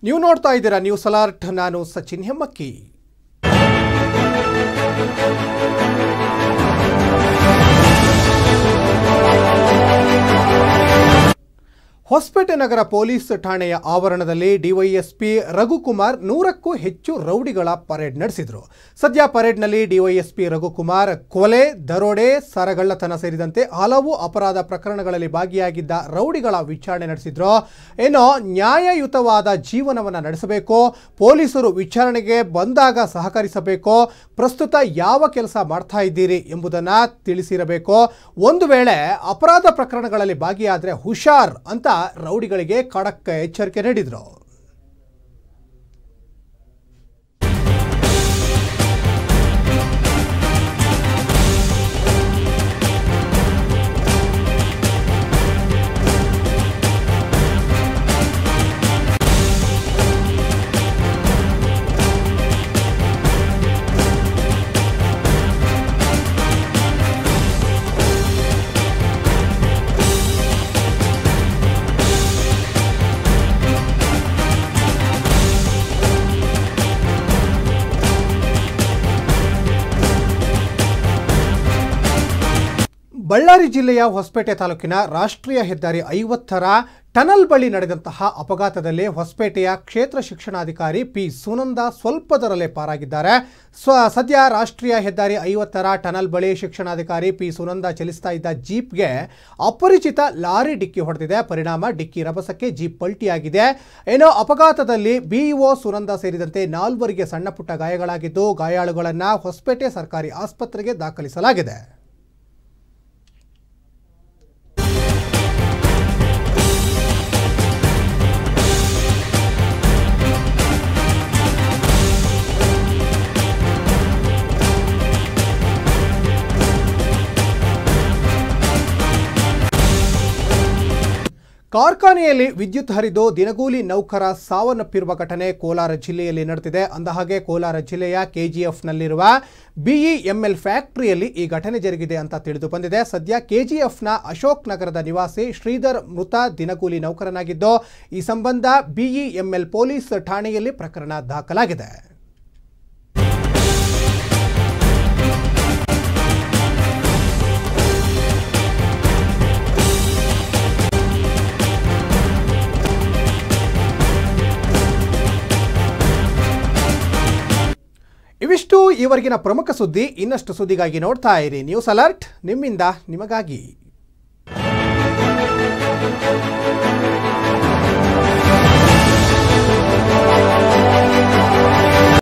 ನೀವು ನೋಡ್ತಾ ಇದ್ದೀರಾ ನ್ಯೂಸ್ ಅಲರ್ಟ್ ನಾನು ಸಚಿನ್ ಹೆಮ್ಮಕ್ಕಿ ಹೊಸಪೇಟೆ ನಗರ ಪೊಲೀಸ್ ಠಾಣೆಯ ಆವರಣದಲ್ಲಿ ಡಿವೈಎಸ್ಪಿ ರಘುಕುಮಾರ್ ನೂರಕ್ಕೂ ಹೆಚ್ಚು ರೌಡಿಗಳ ಪರೇಡ್ ನಡೆಸಿದರು ಸದ್ಯ ಪರೇಡ್ನಲ್ಲಿ ಡಿವೈಎಸ್ಪಿ ರಘುಕುಮಾರ್ ಕೊಲೆ ದರೋಡೆ ಸರಗಳ್ಳತನ ಸೇರಿದಂತೆ ಹಲವು ಅಪರಾಧ ಪ್ರಕರಣಗಳಲ್ಲಿ ಭಾಗಿಯಾಗಿದ್ದ ರೌಡಿಗಳ ವಿಚಾರಣೆ ನಡೆಸಿದ್ರು ಏನೋ ನ್ಯಾಯಯುತವಾದ ಜೀವನವನ್ನು ನಡೆಸಬೇಕು ಪೊಲೀಸರು ವಿಚಾರಣೆಗೆ ಬಂದಾಗ ಸಹಕರಿಸಬೇಕು ಪ್ರಸ್ತುತ ಯಾವ ಕೆಲಸ ಮಾಡ್ತಾ ಇದ್ದೀರಿ ಎಂಬುದನ್ನು ತಿಳಿಸಿರಬೇಕು ಒಂದು ವೇಳೆ ಅಪರಾಧ ಪ್ರಕರಣಗಳಲ್ಲಿ ಭಾಗಿಯಾದರೆ ಹುಷಾರ್ ಅಂತ ರೌಡಿಗಳಿಗೆ ಖಡಕ್ ಎಚ್ಚರಿಕೆ ನೀಡಿದ್ರು ಬಳ್ಳಾರಿ ಜಿಲ್ಲೆಯ ಹೊಸಪೇಟೆ ತಾಲೂಕಿನ ರಾಷ್ಟ್ರೀಯ ಹೆದ್ದಾರಿ ಐವತ್ತರ ಟನಲ್ ಬಳಿ ನಡೆದಂತಹ ಅಪಘಾತದಲ್ಲಿ ಹೊಸಪೇಟೆಯ ಕ್ಷೇತ್ರ ಶಿಕ್ಷಣಾಧಿಕಾರಿ ಪಿ ಸುನಂದ ಸ್ವಲ್ಪದರಲ್ಲೇ ಪಾರಾಗಿದ್ದಾರೆ ಸ್ವ ಸದ್ಯ ರಾಷ್ಟ್ರೀಯ ಹೆದ್ದಾರಿ ಐವತ್ತರ ಟನಲ್ ಬಳಿ ಶಿಕ್ಷಣಾಧಿಕಾರಿ ಪಿ ಸುನಂದ ಚಲಿಸ್ತಾ ಇದ್ದ ಜೀಪ್ಗೆ ಅಪರಿಚಿತ ಲಾರಿ ಡಿಕ್ಕಿ ಹೊಡೆದಿದೆ ಪರಿಣಾಮ ಡಿಕ್ಕಿ ರಭಸಕ್ಕೆ ಜೀಪ್ ಪಲ್ಟಿಯಾಗಿದೆ ಏನೋ ಅಪಘಾತದಲ್ಲಿ ಬಿಇಒ ಸುನಂದ ಸೇರಿದಂತೆ ನಾಲ್ವರಿಗೆ ಸಣ್ಣ ಪುಟ್ಟ ಗಾಯಗಳಾಗಿದ್ದು ಗಾಯಾಳುಗಳನ್ನು ಹೊಸಪೇಟೆ ಸರ್ಕಾರಿ ಆಸ್ಪತ್ರೆಗೆ ದಾಖಲಿಸಲಾಗಿದೆ ಕಾರ್ಖಾನೆಯಲ್ಲಿ ವಿದ್ಯುತ್ ಹರಿದು ದಿನಗೂಲಿ ನೌಕರ ಸಾವನ್ನಪ್ಪಿರುವ ಘಟನೆ ಕೋಲಾರ ಜಿಲ್ಲೆಯಲ್ಲಿ ನಡೆದಿದೆ ಅಂದಹಾಗೆ ಕೋಲಾರ ಜಿಲ್ಲೆಯ ಕೆಜಿಎಫ್ನಲ್ಲಿರುವ ಬಿಇಎಂಎಲ್ ಫ್ಯಾಕ್ಟರಿಯಲ್ಲಿ ಈ ಘಟನೆ ಜರುಗಿದೆ ಅಂತ ತಿಳಿದು ಬಂದಿದೆ ಸದ್ಯ ಕೆಜಿಎಫ್ನ ಅಶೋಕ್ ನಗರದ ನಿವಾಸಿ ಶ್ರೀಧರ್ ಮೃತ ದಿನಗೂಲಿ ನೌಕರನಾಗಿದ್ದು ಈ ಸಂಬಂಧ ಬಿಇಎಂಎಲ್ ಪೊಲೀಸ್ ಠಾಣೆಯಲ್ಲಿ ಪ್ರಕರಣ ದಾಖಲಾಗಿದೆ ಇವಿಷ್ಟು ಈವರೆಗಿನ ಪ್ರಮುಖ ಸುದ್ದಿ ಇನ್ನಷ್ಟು ಸುದ್ದಿಗಾಗಿ ನೋಡ್ತಾ ಇರಿ ನ್ಯೂಸ್ ಅಲರ್ಟ್ ನಿಮ್ಮಿಂದ ನಿಮಗಾಗಿ